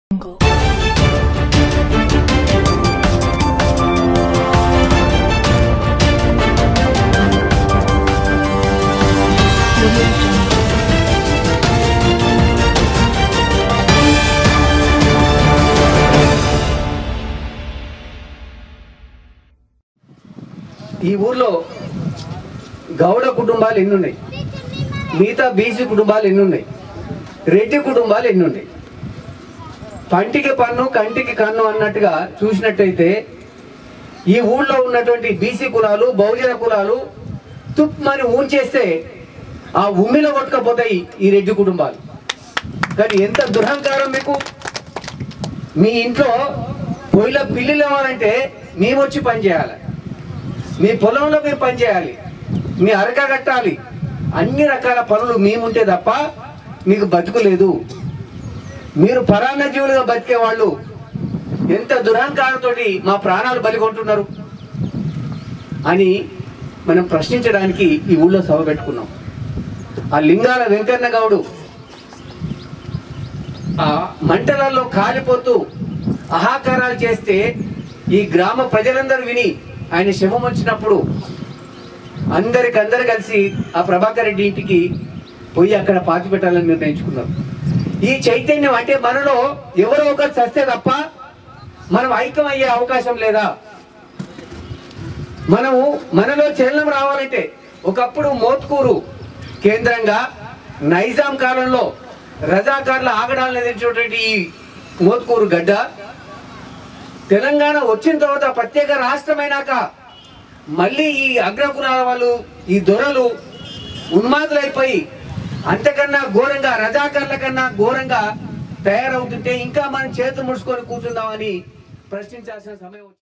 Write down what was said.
Jungle. Audio Jungle. ఈ ఊర్లో గౌడ కుటుంబాలు ఎన్ని ఉన్నాయి మిగతా బీసీ కుటుంబాలు ఎన్ని ఉన్నాయి రెడ్డి కుటుంబాలు ఎన్ని ఉన్నాయి పంటికి పన్ను కంటికి కన్ను అన్నట్టుగా చూసినట్టయితే ఈ ఊళ్ళో ఉన్నటువంటి బీసీ కులాలు బహుజన కులాలు తుప్మని ఊంచేస్తే ఆ ఉమ్మిలో కొట్టుకపోతాయి ఈ రెడ్డి కుటుంబాలు కానీ ఎంత దురహంకారం మీకు మీ ఇంట్లో పొయ్యిలో పిల్లులు ఇవ్వాలంటే మేము వచ్చి పని చేయాలి మీ పొలంలో మీరు పని చేయాలి మీ అరక కట్టాలి అన్ని రకాల పనులు మేముంటే తప్ప మీకు బతుకు లేదు మీరు పరాన్న జీవులుగా బతికే వాళ్ళు ఎంత దురహంకారంతో మా ప్రాణాలు బలిగొంటున్నారు అని మనం ప్రశ్నించడానికి ఈ ఊళ్ళో సభ పెట్టుకున్నాం ఆ లింగాల వెంకన్న గౌడు ఆ మంటలలో కాలిపోతూ అహాకారాలు చేస్తే ఈ గ్రామ ప్రజలందరూ విని ఆయన శవం వచ్చినప్పుడు అందరికి అందరు కలిసి ఆ ప్రభాకర్ రెడ్డి ఇంటికి పోయి అక్కడ పాతి పెట్టాలని నిర్ణయించుకున్నారు ఈ చైతన్యం అంటే మనలో ఎవరో ఒకరు చస్తే తప్ప మనం ఐక్యం అయ్యే అవకాశం లేదా మనము మనలో చలనం రావాలంటే ఒకప్పుడు మోత్కూరు కేంద్రంగా నైజాం కాలంలో రజాకార్ల ఆగడాలను ఎదిరించినటువంటి ఈ మోత్కూరు గడ్డ తెలంగాణ వచ్చిన తర్వాత ప్రత్యేక రాష్ట్రమైనాక మళ్ళీ ఈ అగ్రకులాల వాళ్ళు ఈ దొరలు ఉన్మాదులైపోయి అంతకన్నా ఘోరంగా రజాకర్ల కన్నా ఘోరంగా తయారవుతుంటే ఇంకా మనం చేతులు ముడుచుకొని కూర్చుందామని ప్రశ్నించాల్సిన సమయం వచ్చింది.